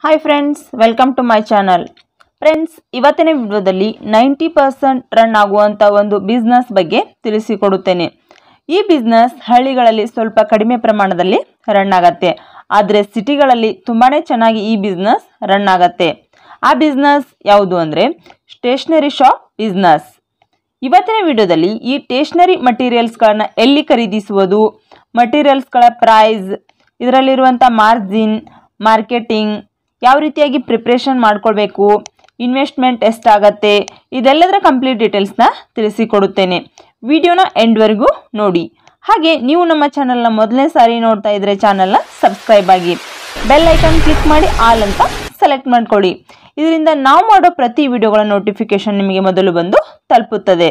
hi friends welcome to my channel friends ಇವತ್ತಿನ ವಿಡಿಯೋದಲ್ಲಿ ninety percent run ಆಗುವಂಥ ಒಂದು ಬಿಸ್ನೆಸ್ ಬಗ್ಗೆ ತಿಳಿಸಿಕೊಡುತ್ತೇನೆ ಈ ಬಿಸ್ನೆಸ್ ಹಳ್ಳಿಗಳಲ್ಲಿ ಸ್ವಲ್ಪ ಕಡಿಮೆ ಪ್ರಮಾಣದಲ್ಲಿ ರನ್ ಆಗತ್ತೆ ಆದರೆ ಸಿಟಿಗಳಲ್ಲಿ ತುಂಬಾ ಚೆನ್ನಾಗಿ ಈ ಬಿಸ್ನೆಸ್ ರನ್ ಆಗತ್ತೆ ಆ ಬಿಸ್ನೆಸ್ ಯಾವುದು ಅಂದರೆ ಸ್ಟೇಷ್ನರಿ ಶಾಪ್ ಬಿಸ್ನೆಸ್ ಇವತ್ತಿನ ವಿಡಿಯೋದಲ್ಲಿ ಈ ಟೇಷನರಿ ಮಟೀರಿಯಲ್ಸ್ಗಳನ್ನು ಎಲ್ಲಿ ಖರೀದಿಸುವುದು ಮಟೀರಿಯಲ್ಸ್ಗಳ ಪ್ರೈಸ್ ಇದರಲ್ಲಿರುವಂಥ ಮಾರ್ಜಿನ್ ಮಾರ್ಕೆಟಿಂಗ್ ಯಾವ ರೀತಿಯಾಗಿ ಪ್ರಿಪ್ರೇಷನ್ ಮಾಡ್ಕೊಳ್ಬೇಕು ಇನ್ವೆಸ್ಟ್ಮೆಂಟ್ ಎಷ್ಟಾಗತ್ತೆ ಇದೆಲ್ಲದರ ಕಂಪ್ಲೀಟ್ ಡೀಟೇಲ್ಸ್ನ ತಿಳಿಸಿಕೊಡುತ್ತೇನೆ ವಿಡಿಯೋನ ಎಂಡ್ವರೆಗೂ ನೋಡಿ ಹಾಗೆ ನೀವು ನಮ್ಮ ಚಾನಲ್ನ ಮೊದಲನೇ ಸಾರಿ ನೋಡ್ತಾ ಇದ್ರೆ ಚಾನಲ್ನ ಸಬ್ಸ್ಕ್ರೈಬ್ ಆಗಿ ಬೆಲ್ ಐಕಾನ್ ಕ್ಲಿಕ್ ಮಾಡಿ ಆಲ್ ಅಂತ ಸೆಲೆಕ್ಟ್ ಮಾಡ್ಕೊಳ್ಳಿ ಇದರಿಂದ ನಾವು ಮಾಡೋ ಪ್ರತಿ ವಿಡಿಯೋಗಳ ನೋಟಿಫಿಕೇಶನ್ ನಿಮಗೆ ಮೊದಲು ಬಂದು ತಲುಪುತ್ತದೆ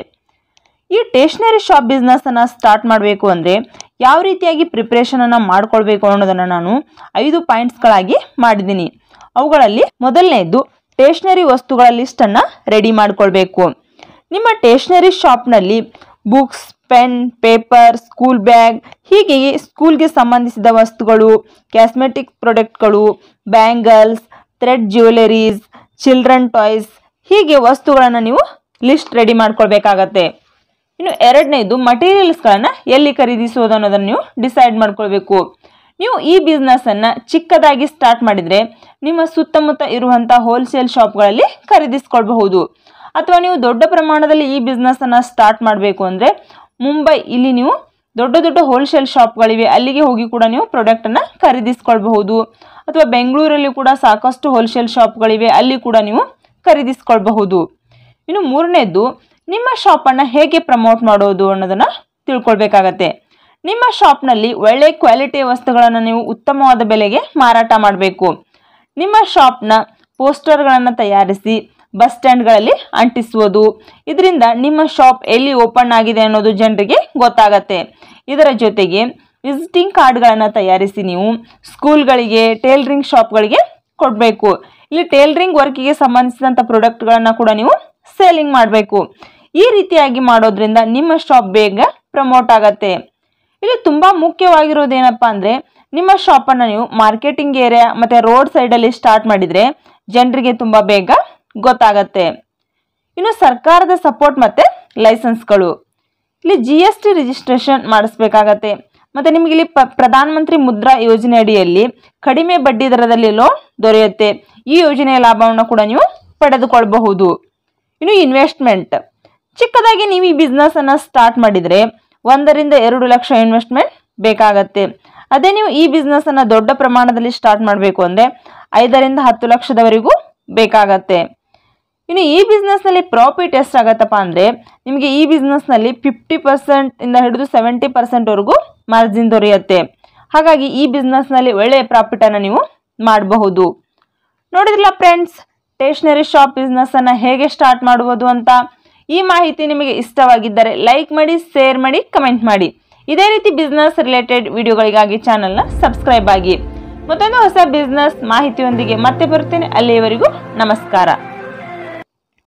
ಈ ಟೇಷನರಿ ಶಾಪ್ ಬಿಸ್ನೆಸ್ಸನ್ನು ಸ್ಟಾರ್ಟ್ ಮಾಡಬೇಕು ಅಂದರೆ ಯಾವ ರೀತಿಯಾಗಿ ಪ್ರಿಪ್ರೇಷನನ್ನು ಮಾಡ್ಕೊಳ್ಬೇಕು ಅನ್ನೋದನ್ನು ನಾನು ಐದು ಪಾಯಿಂಟ್ಸ್ಗಳಾಗಿ ಮಾಡಿದ್ದೀನಿ ಅವುಗಳಲ್ಲಿ ಮೊದಲನೇದು ಟೇಷನರಿ ವಸ್ತುಗಳ ಲಿಸ್ಟನ್ನು ರೆಡಿ ಮಾಡ್ಕೊಳ್ಬೇಕು ನಿಮ್ಮ ಟೇಷನರಿ ಶಾಪ್ನಲ್ಲಿ books pen paper school bag ಹೀಗೆ ಸ್ಕೂಲ್ಗೆ ಸಂಬಂಧಿಸಿದ ವಸ್ತುಗಳು ಕ್ಯಾಸ್ಮೆಟಿಕ್ ಪ್ರಾಡಕ್ಟ್ಗಳು bangles thread jewelleries children toys ಹೀಗೆ ವಸ್ತುಗಳನ್ನು ನೀವು ಲಿಸ್ಟ್ ರೆಡಿ ಮಾಡ್ಕೊಳ್ಬೇಕಾಗತ್ತೆ ಇನ್ನು ಎರಡನೇದು ಮಟೀರಿಯಲ್ಸ್ಗಳನ್ನು ಎಲ್ಲಿ ಖರೀದಿಸೋದು ಅನ್ನೋದನ್ನು ನೀವು ಡಿಸೈಡ್ ಮಾಡ್ಕೊಳ್ಬೇಕು ನೀವು ಈ ಬಿಸ್ನೆಸ್ಸನ್ನು ಚಿಕ್ಕದಾಗಿ ಸ್ಟಾರ್ಟ್ ಮಾಡಿದರೆ ನಿಮ್ಮ ಸುತ್ತಮುತ್ತ ಇರುವಂಥ ಹೋಲ್ಸೇಲ್ ಶಾಪ್ಗಳಲ್ಲಿ ಖರೀದಿಸ್ಕೊಳ್ಬಹುದು ಅಥವಾ ನೀವು ದೊಡ್ಡ ಪ್ರಮಾಣದಲ್ಲಿ ಈ ಬಿಸ್ನೆಸ್ಸನ್ನು ಸ್ಟಾರ್ಟ್ ಮಾಡಬೇಕು ಅಂದರೆ ಮುಂಬೈ ಇಲ್ಲಿ ನೀವು ದೊಡ್ಡ ದೊಡ್ಡ ಹೋಲ್ಸೇಲ್ ಶಾಪ್ಗಳಿವೆ ಅಲ್ಲಿಗೆ ಹೋಗಿ ಕೂಡ ನೀವು ಪ್ರಾಡಕ್ಟನ್ನು ಖರೀದಿಸ್ಕೊಳ್ಬಹುದು ಅಥವಾ ಬೆಂಗಳೂರಲ್ಲಿ ಕೂಡ ಸಾಕಷ್ಟು ಹೋಲ್ಸೇಲ್ ಶಾಪ್ಗಳಿವೆ ಅಲ್ಲಿ ಕೂಡ ನೀವು ಖರೀದಿಸ್ಕೊಳ್ಬಹುದು ಇನ್ನು ಮೂರನೇದು ನಿಮ್ಮ ಶಾಪನ್ನು ಹೇಗೆ ಪ್ರಮೋಟ್ ಮಾಡೋದು ಅನ್ನೋದನ್ನು ತಿಳ್ಕೊಳ್ಬೇಕಾಗತ್ತೆ ನಿಮ್ಮ ಶಾಪ್ನಲ್ಲಿ ಒಳ್ಳೆ ಕ್ವಾಲಿಟಿಯ ವಸ್ತುಗಳನ್ನು ನೀವು ಉತ್ತಮವಾದ ಬೆಲೆಗೆ ಮಾರಾಟ ಮಾಡಬೇಕು ನಿಮ್ಮ ಶಾಪ್ನ ಪೋಸ್ಟರ್ಗಳನ್ನು ತಯಾರಿಸಿ ಬಸ್ ಸ್ಟ್ಯಾಂಡ್ಗಳಲ್ಲಿ ಅಂಟಿಸುವುದು ಇದರಿಂದ ನಿಮ್ಮ ಶಾಪ್ ಎಲ್ಲಿ ಓಪನ್ ಆಗಿದೆ ಅನ್ನೋದು ಜನರಿಗೆ ಗೊತ್ತಾಗತ್ತೆ ಇದರ ಜೊತೆಗೆ ವಿಸಿಟಿಂಗ್ ಕಾರ್ಡ್ಗಳನ್ನು ತಯಾರಿಸಿ ನೀವು ಸ್ಕೂಲ್ಗಳಿಗೆ ಟೇಲರಿಂಗ್ ಶಾಪ್ಗಳಿಗೆ ಕೊಡಬೇಕು ಇಲ್ಲಿ ಟೇಲರಿಂಗ್ ವರ್ಕಿಗೆ ಸಂಬಂಧಿಸಿದಂಥ ಪ್ರಾಡಕ್ಟ್ಗಳನ್ನು ಕೂಡ ನೀವು ಸೇಲಿಂಗ್ ಮಾಡಬೇಕು ಈ ರೀತಿಯಾಗಿ ಮಾಡೋದ್ರಿಂದ ನಿಮ್ಮ ಶಾಪ್ ಬೇಗ ಪ್ರಮೋಟ್ ಆಗತ್ತೆ ಇಲ್ಲಿ ತುಂಬ ಮುಖ್ಯವಾಗಿರೋದು ಏನಪ್ಪ ಅಂದರೆ ನಿಮ್ಮ ಶಾಪನ್ನು ನೀವು ಮಾರ್ಕೆಟಿಂಗ್ ಏರಿಯಾ ಮತ್ತು ರೋಡ್ ಸೈಡಲ್ಲಿ ಸ್ಟಾರ್ಟ್ ಮಾಡಿದರೆ ಜನರಿಗೆ ತುಂಬ ಬೇಗ ಗೊತ್ತಾಗತ್ತೆ ಇನ್ನು ಸರ್ಕಾರದ ಸಪೋರ್ಟ್ ಮತ್ತು ಲೈಸೆನ್ಸ್ಗಳು ಇಲ್ಲಿ ಜಿ ಎಸ್ ಟಿ ರಿಜಿಸ್ಟ್ರೇಷನ್ ಮಾಡಿಸ್ಬೇಕಾಗತ್ತೆ ಮತ್ತು ನಿಮಗೆ ಇಲ್ಲಿ ಪ ಪ್ರಧಾನಮಂತ್ರಿ ಮುದ್ರಾ ಯೋಜನೆ ಅಡಿಯಲ್ಲಿ ಕಡಿಮೆ ಬಡ್ಡಿ ದರದಲ್ಲಿ ಲೋನ್ ದೊರೆಯುತ್ತೆ ಈ ಯೋಜನೆಯ ಲಾಭವನ್ನು ಕೂಡ ನೀವು ಪಡೆದುಕೊಳ್ಳಬಹುದು ಇನ್ನು ಇನ್ವೆಸ್ಟ್ಮೆಂಟ್ ಚಿಕ್ಕದಾಗಿ ನೀವು ಈ ಬಿಸ್ನೆಸ್ಸನ್ನು ಸ್ಟಾರ್ಟ್ ಮಾಡಿದರೆ ಒಂದರಿಂದ ಎರಡು ಲಕ್ಷ ಇನ್ವೆಸ್ಟ್ಮೆಂಟ್ ಬೇಕಾಗತ್ತೆ ಅದೇ ನೀವು ಈ ಬಿಸ್ನೆಸ್ಸನ್ನು ದೊಡ್ಡ ಪ್ರಮಾಣದಲ್ಲಿ ಸ್ಟಾರ್ಟ್ ಮಾಡಬೇಕು ಅಂದರೆ ಐದರಿಂದ ಹತ್ತು ಲಕ್ಷದವರೆಗೂ ಬೇಕಾಗತ್ತೆ ಇನ್ನು ಈ ಬಿಸ್ನೆಸ್ನಲ್ಲಿ ಪ್ರಾಫಿಟ್ ಎಷ್ಟಾಗತ್ತಪ್ಪ ಅಂದರೆ ನಿಮಗೆ ಈ ಬಿಸ್ನೆಸ್ನಲ್ಲಿ ಫಿಫ್ಟಿ ಪರ್ಸೆಂಟ್ ಇಂದ ಹಿಡಿದು ಸೆವೆಂಟಿ ಪರ್ಸೆಂಟ್ವರೆಗೂ ಮಾರ್ಜಿನ್ ದೊರೆಯುತ್ತೆ ಹಾಗಾಗಿ ಈ ಬಿಸ್ನೆಸ್ನಲ್ಲಿ ಒಳ್ಳೆಯ ಪ್ರಾಫಿಟನ್ನು ನೀವು ಮಾಡಬಹುದು ನೋಡಿದ್ರಲ್ಲ ಫ್ರೆಂಡ್ಸ್ ಸ್ಟೇಷನರಿ ಶಾಪ್ ಬಿಸ್ನೆಸ್ಸನ್ನು ಹೇಗೆ ಸ್ಟಾರ್ಟ್ ಮಾಡುವುದು ಅಂತ ಈ ಮಾಹಿತಿ ನಿಮಗೆ ಇಷ್ಟವಾಗಿದ್ದರೆ ಲೈಕ್ ಮಾಡಿ ಶೇರ್ ಮಾಡಿ ಕಮೆಂಟ್ ಮಾಡಿ ಇದೇ ರೀತಿ ಬಿಸ್ನೆಸ್ ರಿಲೇಟೆಡ್ ವಿಡಿಯೋಗಳಿಗಾಗಿ ಚಾನಲ್ನ ಸಬ್ಸ್ಕ್ರೈಬ್ ಆಗಿ ಮತ್ತೊಂದು ಹೊಸ ಬಿಸ್ನೆಸ್ ಮಾಹಿತಿಯೊಂದಿಗೆ ಮತ್ತೆ ಬರುತ್ತೇನೆ ಅಲ್ಲಿಯವರೆಗೂ ನಮಸ್ಕಾರ